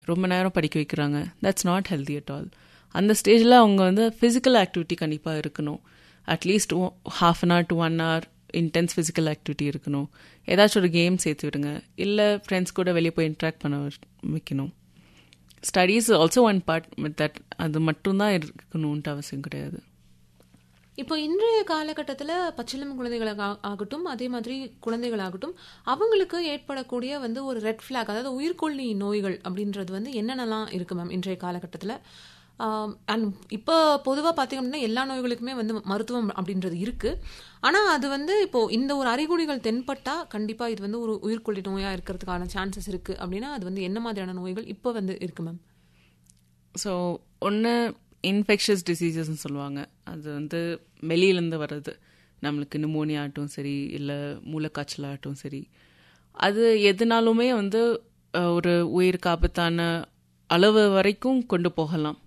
ரொம்ப நேரம் படிக்க வைக்கிறாங்க that's not healthy at all அந்த ஸ்டேஜில் அவங்க வந்து ஃபிசிக்கல் ஆக்டிவிட்டி கண்டிப்பாக இருக்கணும் at least half an hour to one hour intense physical activity இருக்கணும் ஏதாச்சும் ஒரு கேம் சேர்த்து விடுங்க இல்லை ஃப்ரெண்ட்ஸ் கூட வெளியே போய் இன்ட்ராக்ட் பண்ண வைக்கணும் studies also one part that அது மட்டும்தான் இருக்கணும்ன்ட்டு அவசியம் கிடையாது இப்போ இன்றைய காலகட்டத்தில் பச்சிளம் குழந்தைகளாக ஆகட்டும் அதே மாதிரி குழந்தைகளாகட்டும் அவங்களுக்கு ஏற்படக்கூடிய வந்து ஒரு ரெட் ஃபிளாக் அதாவது உயிர்கொல்லி நோய்கள் அப்படின்றது வந்து என்னென்னலாம் இருக்கு மேம் இன்றைய காலகட்டத்தில் அண்ட் இப்போ பொதுவாக பார்த்தீங்க அப்படின்னா எல்லா நோய்களுக்குமே வந்து மருத்துவம் அப்படின்றது இருக்கு ஆனால் அது வந்து இப்போ இந்த ஒரு அறிகுறிகள் தென்பட்டா கண்டிப்பாக இது வந்து ஒரு உயிர்கொல்லி நோயாக இருக்கிறதுக்கான சான்சஸ் இருக்கு அப்படின்னா அது வந்து என்ன மாதிரியான நோய்கள் இப்போ வந்து இருக்கு மேம் ஸோ ஒன்று இன்ஃபெக்ஷஸ் டிசீசஸ்ன்னு சொல்லுவாங்க அது வந்து வெளியிலேருந்து வர்றது நம்மளுக்கு நிமோனியா ஆகட்டும் சரி இல்லை மூளைக்காய்ச்சல் ஆகட்டும் சரி அது எதுனாலுமே வந்து ஒரு உயிருக்கு ஆபத்தான அளவு வரைக்கும் கொண்டு போகலாம்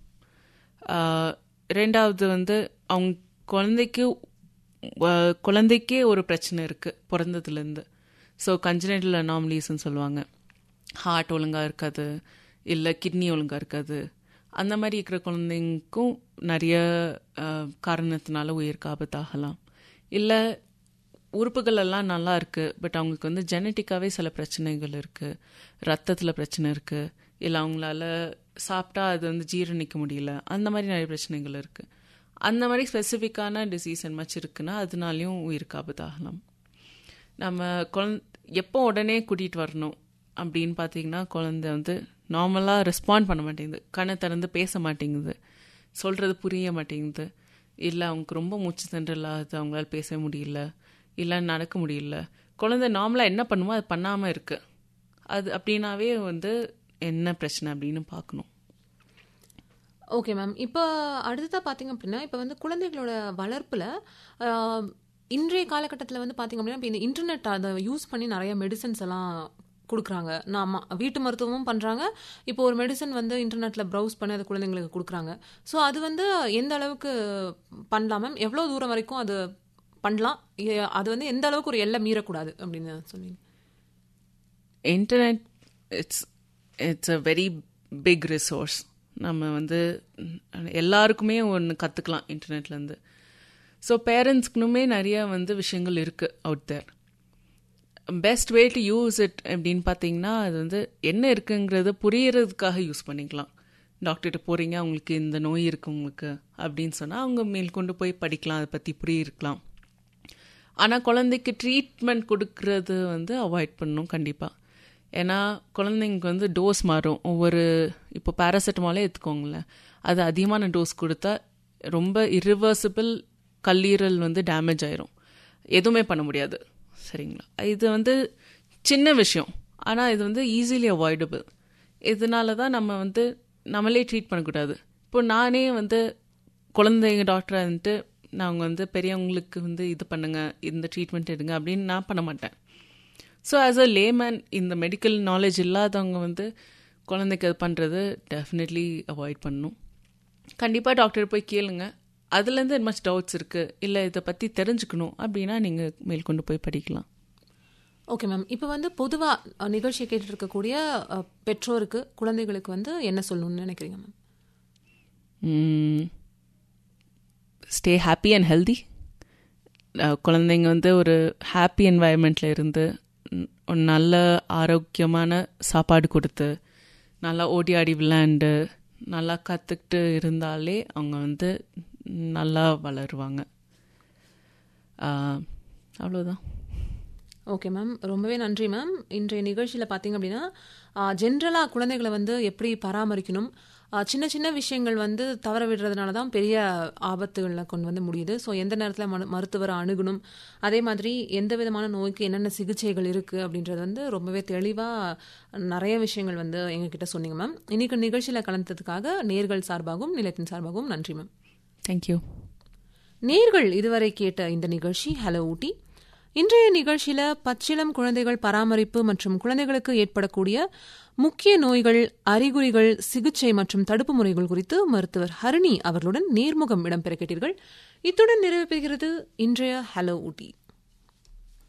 ரெண்டாவது வந்து அவங்க குழந்தைக்கு குழந்தைக்கே ஒரு பிரச்சனை இருக்குது பிறந்ததுலேருந்து ஸோ கஞ்சனேட்டல் அனாமலிஸ்ன்னு சொல்லுவாங்க ஹார்ட் ஒழுங்காக இருக்காது இல்லை கிட்னி ஒழுங்காக இருக்காது அந்த மாதிரி இருக்கிற குழந்தைங்களுக்கும் நிறைய காரணத்தினால உயிருக்கு ஆபத்தாகலாம் இல்லை உறுப்புகள் எல்லாம் நல்லா இருக்குது பட் அவங்களுக்கு வந்து ஜெனட்டிக்காகவே சில பிரச்சனைகள் இருக்குது ரத்தத்தில் பிரச்சனை இருக்குது இல்லை அவங்களால சாப்பிட்டா அது வந்து ஜீரணிக்க முடியல அந்த மாதிரி நிறைய பிரச்சனைகள் இருக்குது அந்த மாதிரி ஸ்பெசிஃபிக்கான டிசீஸ் என்னமாச்சு இருக்குன்னா அதனாலையும் உயிருக்கு ஆபத்தாகலாம் நம்ம குழந் எப்போ உடனே கூட்டிகிட்டு வரணும் அப்படின்னு பார்த்தீங்கன்னா குழந்தை வந்து நார்மலாக ரெஸ்பாண்ட் பண்ண மாட்டேங்குது கண்ணை திறந்து பேச மாட்டேங்குது சொல்கிறது புரிய மாட்டேங்குது இல்லை அவங்களுக்கு ரொம்ப மூச்சு திண்டல் ஆகுது அவங்களால பேச முடியல இல்லை நடக்க முடியல குழந்தை நார்மலாக என்ன பண்ணுமோ அது பண்ணாமல் இருக்கு அது அப்படின்னாவே வந்து என்ன பிரச்சனை அப்படின்னு பார்க்கணும் ஓகே மேம் இப்போ அடுத்ததாக பார்த்தீங்க அப்படின்னா இப்போ வந்து குழந்தைகளோட வளர்ப்பில் இன்றைய காலகட்டத்தில் வந்து பார்த்தீங்க அப்படின்னா இப்போ இந்த இன்டர்நெட் அதை யூஸ் பண்ணி நிறைய மெடிசன்ஸ் எல்லாம் கொடுக்குறாங்க நான் வீட்டு மருத்துவமும் பண்ணுறாங்க இப்போ ஒரு மெடிசன் வந்து இன்டர்நெட்டில் ப்ரௌஸ் பண்ணி அது குழந்தைங்களுக்கு கொடுக்குறாங்க ஸோ அது வந்து எந்த அளவுக்கு பண்ணலாம் மேம் எவ்வளோ தூரம் வரைக்கும் அது பண்ணலாம் அது வந்து எந்த அளவுக்கு ஒரு எல்லை மீறக்கூடாது அப்படின்னு சொன்னீங்க internet it's it's a very big resource நம்ம வந்து எல்லாருக்குமே ஒன்று கற்றுக்கலாம் இன்டர்நெட்லேருந்து ஸோ பேரண்ட்ஸ்க்குனுமே நிறைய வந்து விஷயங்கள் இருக்குது out there best way to use it அப்படின்னு பார்த்தீங்கன்னா அது வந்து என்ன இருக்குங்கிறத புரியறதுக்காக யூஸ் பண்ணிக்கலாம் டாக்டர்கிட்ட போகிறீங்க அவங்களுக்கு இந்த நோய் இருக்கு உங்களுக்கு அப்படின்னு சொன்னால் அவங்க மேல் கொண்டு போய் படிக்கலாம் அதை பற்றி புரியிருக்கலாம் ஆனால் குழந்தைக்கு ட்ரீட்மெண்ட் கொடுக்கறது வந்து அவாய்ட் பண்ணணும் கண்டிப்பாக ஏன்னா குழந்தைங்களுக்கு வந்து டோஸ் மாறும் ஒவ்வொரு இப்போ பேராசிட்டமாலே எடுத்துக்கோங்களேன் அது அதிகமான டோஸ் கொடுத்தா ரொம்ப இரிவர்சிபிள் கல்லீரல் வந்து டேமேஜ் ஆயிரும் எதுவுமே பண்ண முடியாது சரிங்களா இது வந்து சின்ன விஷயம் ஆனால் இது வந்து ஈஸிலி அவாய்டபிள் இதனால தான் நம்ம வந்து நம்மளே ட்ரீட் பண்ணக்கூடாது இப்போ நானே வந்து குழந்தைங்க டாக்டராக இருந்துட்டு நாங்கள் வந்து பெரியவங்களுக்கு வந்து இது பண்ணுங்க இந்த ட்ரீட்மெண்ட் எடுங்க அப்படின்னு நான் பண்ண மாட்டேன் ஸோ ஆஸ் அ லேமேன் இந்த மெடிக்கல் நாலேஜ் இல்லாதவங்க வந்து குழந்தைக்கு அது பண்ணுறது டெஃபினெட்லி அவாய்ட் பண்ணணும் கண்டிப்பாக டாக்டர் போய் கேளுங்க அதுலேருந்து மச் டவுட்ஸ் இருக்குது இல்லை இதை பற்றி தெரிஞ்சுக்கணும் அப்படின்னா நீங்கள் மேல் கொண்டு போய் படிக்கலாம் ஓகே மேம் இப்போ வந்து பொதுவாக நிகழ்ச்சியை கேட்டுட்டு இருக்கக்கூடிய பெற்றோருக்கு குழந்தைகளுக்கு வந்து என்ன சொல்லணும்னு நினைக்கிறீங்க ma'am stay happy and healthy குழந்தைங்க வந்து ஒரு ஹாப்பி என்வாயன்மெண்ட்டில் இருந்து ஒரு நல்ல ஆரோக்கியமான சாப்பாடு கொடுத்து நல்லா ஓடி ஆடி விளையாண்டு நல்லா கற்றுக்கிட்டு இருந்தாலே அவங்க வந்து நல்லா வளருவாங்க அவ்வளோதான் ஓகே மேம் ரொம்பவே நன்றி மேம் இன்றைய நிகழ்ச்சியில் பார்த்தீங்க அப்படின்னா ஜென்ரலாக குழந்தைகளை வந்து எப்படி பராமரிக்கணும் சின்ன சின்ன விஷயங்கள் வந்து தவற விடுறதுனால தான் பெரிய ஆபத்துகளில் கொண்டு வந்து முடியுது ஸோ எந்த நேரத்தில் மரு மருத்துவரை அணுகணும் அதே மாதிரி எந்த விதமான நோய்க்கு என்னென்ன சிகிச்சைகள் இருக்குது அப்படின்றது வந்து ரொம்பவே தெளிவாக நிறைய விஷயங்கள் வந்து எங்ககிட்ட சொன்னீங்க மேம் இன்னைக்கு நிகழ்ச்சியில் கலந்ததுக்காக நேர்கள் சார்பாகவும் நிலையத்தின் சார்பாகவும் நன்றி மேம் தேங்க்யூ நேர்கள் இதுவரை கேட்ட இந்த நிகழ்ச்சி ஹலோ ஊட்டி இன்றைய நிகழ்ச்சியில பச்சிளம் குழந்தைகள் பராமரிப்பு மற்றும் குழந்தைகளுக்கு ஏற்படக்கூடிய முக்கிய நோய்கள் அறிகுறிகள் சிகிச்சை மற்றும் தடுப்பு முறைகள் குறித்து மருத்துவர் ஹரிணி அவர்களுடன் நேர்முகம் இடம்பெற கேட்டீர்கள் இத்துடன் நிறைவு பெறுகிறது இன்றைய ஹலோ ஊட்டி